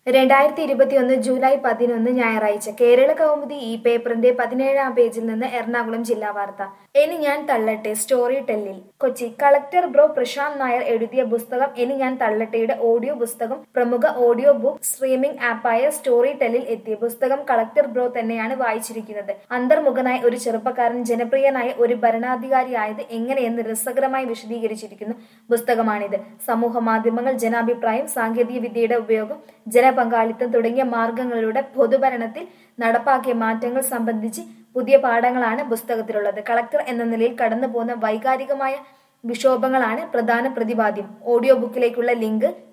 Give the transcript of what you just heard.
രണ്ടായിരത്തി ഇരുപത്തിയൊന്ന് ജൂലൈ പതിനൊന്ന് ഞായറാഴ്ച കേരള കൗമുദി ഈ പേപ്പറിന്റെ പതിനേഴാം പേജിൽ നിന്ന് എറണാകുളം ജില്ലാ വാർത്ത ഇനി ഞാൻ തള്ളട്ടെ സ്റ്റോറി ടെല്ലിൽ കൊച്ചി കളക്ടർ ബ്രോ പ്രശാന്ത് നായർ എഴുതിയ പുസ്തകം ഇനി ഞാൻ തള്ളട്ടെയുടെ ഓഡിയോ പുസ്തകം പ്രമുഖ ഓഡിയോ ബുക്ക് സ്ട്രീമിംഗ് ആപ്പായ സ്റ്റോറി ടെല്ലിൽ എത്തി പുസ്തകം കളക്ടർ ബ്രോ തന്നെയാണ് വായിച്ചിരിക്കുന്നത് അന്തർമുഖനായ ഒരു ചെറുപ്പക്കാരൻ ജനപ്രിയനായ ഒരു ഭരണാധികാരിയായത് എങ്ങനെയെന്ന് രസകരമായി വിശദീകരിച്ചിരിക്കുന്നു പുസ്തകമാണിത് സമൂഹ മാധ്യമങ്ങൾ ജനാഭിപ്രായം സാങ്കേതിക വിദ്യയുടെ ഉപയോഗം ജനപങ്കാളിത്തം തുടങ്ങിയ മാർഗങ്ങളിലൂടെ പൊതുഭരണത്തിൽ നടപ്പാക്കിയ മാറ്റങ്ങൾ സംബന്ധിച്ച് പുതിയ പാഠങ്ങളാണ് പുസ്തകത്തിലുള്ളത് കളക്ടർ എന്ന നിലയിൽ കടന്നുപോകുന്ന വൈകാരികമായ വിക്ഷോഭങ്ങളാണ് പ്രധാന പ്രതിപാദ്യം ഓഡിയോ ബുക്കിലേക്കുള്ള ലിങ്ക്